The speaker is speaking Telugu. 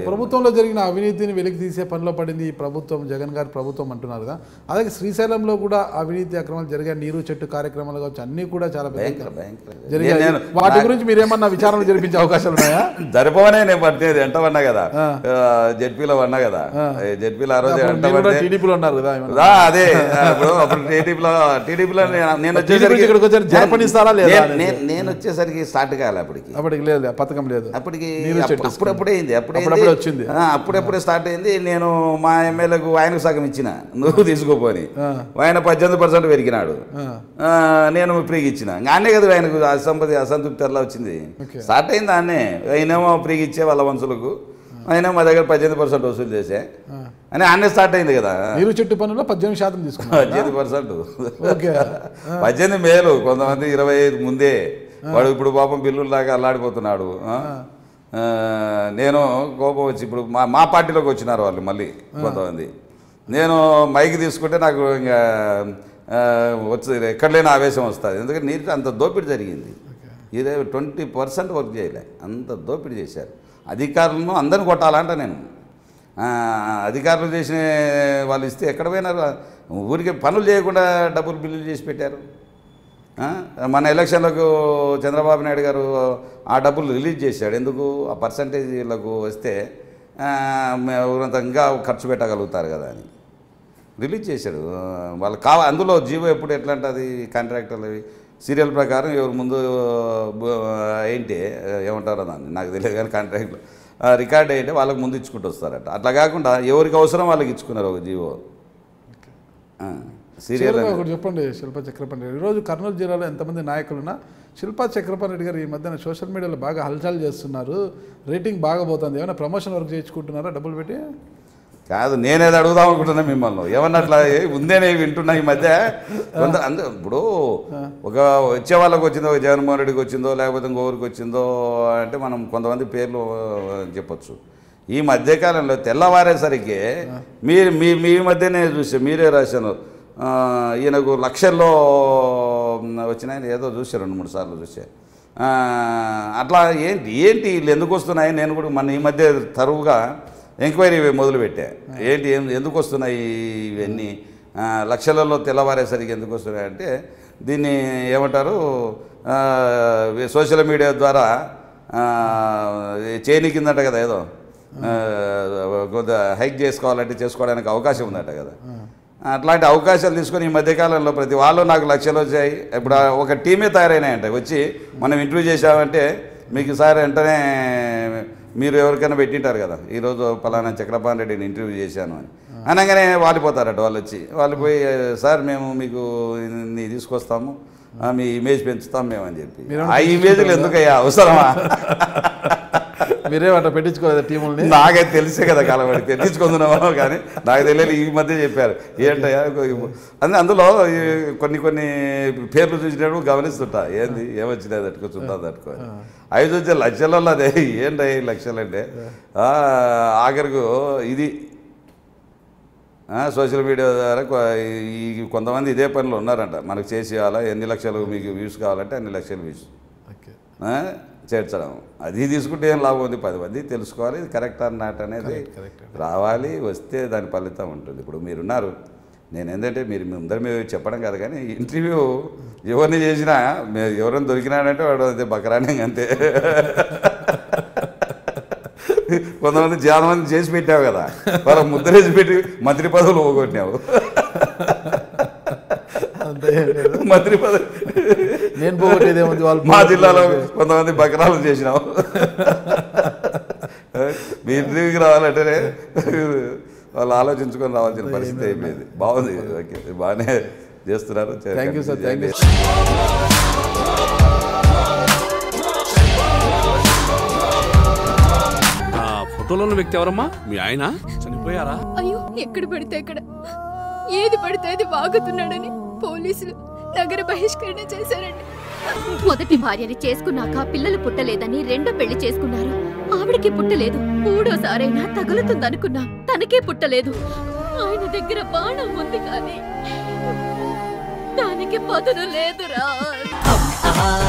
ప్రభుత్వంలో జరిగిన అవినీతిని వెలికి తీసే పనిలో పడింది ఈ ప్రభుత్వం జగన్ గారి ప్రభుత్వం అంటున్నారు కదా అలాగే శ్రీశైలంలో కూడా అవినీతి అక్రమాలు జరిగాయి నీరు చెట్టు కార్యక్రమాలు కావచ్చు అన్నీ కూడా చాలా పెద్ద భయంకర భయంకర జరిగాయి నేను వాటి గురించి మీరేమన్నా విచారణ జరిపించే అవకాశాలు ఉన్నాయా జరిపోవనే నేను పట్టేది ఎంట పడినా కదా జడ్పీలో పడినా కదా జడ్పీలో ఆ రోజు అప్పుడు ఎంట మీరు కూడా పడితే టీడీపీలో ఉన్నారు కదా ఏమన్నా? రా, అదే ఇప్పుడు అప్పుడు టీడీపీలో టీడీపీలో నేను- నేను టీడీపీ వచ్చేసరికి ఇక్కడికి వచ్చారు, జరపనిస్తారా లేదా నేను- అనేది. నేను- నేను వచ్చేసరికి స్టార్ట్ కాలే అప్పటికి అప్పటికి లేదు ఆ పథకం లేదు అప్పటికి నీరు అప్పు- చెట్టు అప్పుడప్పుడే అయింది అప్పుడే అప్పుడప్పుడే అయింది. వచ్చింది. ఆ, అప్పుడప్పుడే స్టార్ట్ అయింది నేను మా ఎమ్మెల్యేకు ఆయనకు సగం ఇచ్చిన నువ్వు తీసుకోపోని ఆ. ఆయన పద్దెనిమిది పర్సెంట్ పెరిగినాడు ఆ. ఆ, నేను ఫ్రీగా ఇచ్చిన ఇంకా అన్నే కదా ఆయనకు అసంపతి అసంతృప్తి అలా వచ్చింది ఓకే. స్టార్ట్ అయింది అన్నే ఆయనేమో ఫ్రీగా ఇచ్చే వాళ్ళ వంశులకు ఆయన మా దగ్గర పద్దెనిమిది పర్సెంట్ వసూలు చేసే ఆ. అని అన్నే స్టార్ట్ అయింది కదా నీరు చెట్టు పనుల్లో పద్దెనిమిది శాతం తీసుకున్నారు పద్దెనిమిది పర్సెంట్ ఓకే పద్దెనిమిది మేలు కొంతమంది ఇరవై ఐదు ముందే వాడు ఇప్పుడు పాపం బిల్లులాగా అల్లాడిపోతున్నాడు ఆ? ఆ, నేను కోపం వచ్చి ఇప్పుడు మా మా పార్టీలోకి వచ్చినారు వాళ్ళు మళ్ళీ కొంతమంది నేను మైక్ తీసుకుంటే నాకు ఇంకా ఆ, వచ్చి ఎక్కడ లేని ఆవేశం వస్తుంది ఎందుకంటే నీరు అంత దోపిడీ జరిగింది ఇదే ట్వంటీ పర్సెంట్ వర్క్ చేయలే అంత దోపిడీ చేశారు అధికారులను అందరిని కొట్టాలంట నేను ఆ, అధికారులు చేసిన వాళ్ళు ఇస్తే ఎక్కడ పోయినారు ఊరికి పనులు చేయకుండా డబ్బులు బిల్లులు చేసి పెట్టారు ఆ, మన ఎలక్షన్లకు చంద్రబాబు నాయుడు గారు ఆ డబ్బులు రిలీజ్ చేశాడు ఎందుకు ఆ పర్సంటేజీలకు వస్తే ఆ, మే- ఊరంతా ఇంకా ఖర్చు పెట్టగలుగుతారు కదా అని రిలీజ్ చేశాడు ఆ, వాళ్ళకి కావ అందులో జీవో ఎప్పుడు ఎట్లా ఉంటుంది కాంట్రాక్టర్లు అవి సీరియల్ ప్రకారం ఎవరు ముందు బ- ఏంటి ఏమంటారో దాన్ని నాకు తెలియదు కానీ కాంట్రాక్ట్లో రికార్డ్ అయితే వాళ్ళకి ముందు ఇచ్చుకుంటూ వస్తారట అట్లా కాకుండా ఎవరికి అవసరం వాళ్ళకి ఇచ్చుకున్నారు ఒక జీవో ఆ, సీరియల్ చివరిగా ఒకటి చెప్పండి శిల్పా చక్రపాణి రెడ్డి ఈరోజు కర్నూలు జిల్లాలో ఎంతమంది నాయకులున్నా శిల్పా చక్రపాణి రెడ్డి గారు ఈ మధ్యన సోషల్ మీడియాలో బాగా హల్చల్ చేస్తున్నారు రేటింగ్ బాగా పోతుంది ఏమైనా ప్రమోషన్ వర్క్ చేయించుకుంటున్నారా డబ్బులు పెట్టి కాదు నేనేది అడుగుదాం అనుకుంటున్నా మిమ్మల్ని ఏమన్నా అట్లా ఏ ఉందేనే వింటున్నా ఈ మధ్య కొంత అంద ఇప్పుడు ఒక వచ్చే వాళ్ళకి వచ్చిందో ఒక జగన్మోహన్ రెడ్డికి వచ్చిందో లేకపోతే ఇంకొకరికి వచ్చిందో అంటే మనం కొంతమంది పేర్లు ఆ, చెప్పొచ్చు ఈ మధ్యకాలంలో తెల్లవారేసరికి మీరు మీ మీ మధ్యనే చూసే మీరే రాశాను ఆ, ఈయనకు లక్షల్లో వచ్చినాయని ఏదో చూసే రెండు మూడు సార్లు చూసే ఆ, అట్లా ఏంటి ఏంటి వీళ్ళు ఎందుకు వస్తున్నాయి నేను కూడా మన ఈ మధ్య తరువుగా ఎంక్వైరీ మొదలుపెట్టా ఏంటి ఏం- ఎందుకు వస్తున్నాయి ఇవన్నీ ఆ, లక్షలలో తెల్లవారేసరికి ఎందుకు వస్తున్నాయి అంటే దీన్ని ఏమంటారు ఆ, సోషల్ మీడియా ద్వారా చేని కిందట కదా ఏదో ఆ, కొంత హైక్ చేసుకోవాలంటే చేసుకోవడానికి అవకాశం ఉందట కదా అట్లాంటి అవకాశాలు తీసుకొని ఈ మధ్యకాలంలో ప్రతి వాళ్ళు నాకు లక్షలు వచ్చాయి ఇప్పుడు ఆ ఒక టీమే తయారైనాయంట వచ్చి మనం ఇంటర్వ్యూ చేసామంటే మీకు సార్ వెంటనే మీరు ఎవరికైనా పెట్టింటారు కదా ఈరోజు పలానా చక్రపాణి రెడ్డిని ఇంటర్వ్యూ చేశాను అని అనగానే వాలిపోతారట వాళ్ళు వచ్చి వాళ్ళు పోయి సార్ మేము మీకు ఇన్ని తీసుకొస్తాము ఆ, మీ ఇమేజ్ పెంచుతాం మేము అని చెప్పి మీరేమన్నా ఆ ఇమేజ్లు ఎందుకయ్యా అవసరమా మీరే అట్లా పెట్టించుకోలేదు టీముల్ని నాకైతే తెలిసే కదా కాలబడి తెచ్చుకుంటున్నామో కానీ నాకు తెలియదు ఈ మధ్య చెప్పారు ఏంటయ్యా అని అందులో ఈ కొన్ని కొన్ని పేర్లు చూసినప్పుడు గమనిస్తుంటా ఏంది ఏమొచ్చినాయి తట్టుకో చూద్దాం తట్టుకో ఐదు వచ్చే లక్షలలో అదే ఏంటయ్యా ఈ లక్షలు అంటే ఆ, ఆఖరికి ఇది ఆ, సోషల్ మీడియా ద్వారా కొ- ఈ కొంతమంది ఇదే పనిలో ఉన్నారంట మనకు చేసి ఇవ్వాలా ఎన్ని లక్షలు మీకు వ్యూస్ కావాలంటే అన్ని లక్షలు వ్యూస్ ఓకే ఆ, చేర్చడం అది తీసుకుంటే ఏం లాభం ఉంది పది మంది తెలుసుకోవాలి ఇది కరెక్ట్ ఆర్ నాట్ అనేది correct. రావాలి వస్తే దాని ఫలితం ఉంటుంది ఇప్పుడు మీరున్నారు నేను ఏంటంటే మీరు మీ అందరి మీద చెప్పడం కాదు కానీ ఇంటర్వ్యూ ఎవరిని చేసినా మే- ఎవరైనా దొరికినాడంటే వాడు అంతే బకరానే అంతే కొంతమంది చాలా మంది చేసి పెట్టావు కదా వాళ్ళ ముద్రేసి పెట్టి మంత్రి పదవులు పోగొట్టినావు అంతే ఏం లేదు. మంత్రి పదవి నేను పోగొట్టేది ఏముంది వాళ్ళు మా జిల్లాలో కొంతమంది బకరాలు చేసినాం మీ ఇంటర్వ్యూకి రావాలంటేనే వాళ్ళు ఆలోచించుకొని రావాల్సిన పరిస్థితి అయిపోయింది బాగుంది ఓకే బాగానే చేస్తున్నారు thank you sir thank you ఆ ఫోటోలో ఉన్న వ్యక్తి ఎవరమ్మా మీ ఆయన చనిపోయారా అయ్యో ఎక్కడ పడితే అక్కడ ఏది పడితే అది వాగుతున్నాడని పోలీసులు నగర బహిష్కరణ చేశారండి మొదటి భార్యని చేసుకున్నాక పిల్లలు పుట్టలేదని రెండో పెళ్లి చేసుకున్నారు ఆవిడకి పుట్టలేదు మూడోసారైనా తగులుతుందనుకున్నా తనకే పుట్టలేదు ఆయన దగ్గర బాణం ఉంది కానీ దానికి పదును లేదురా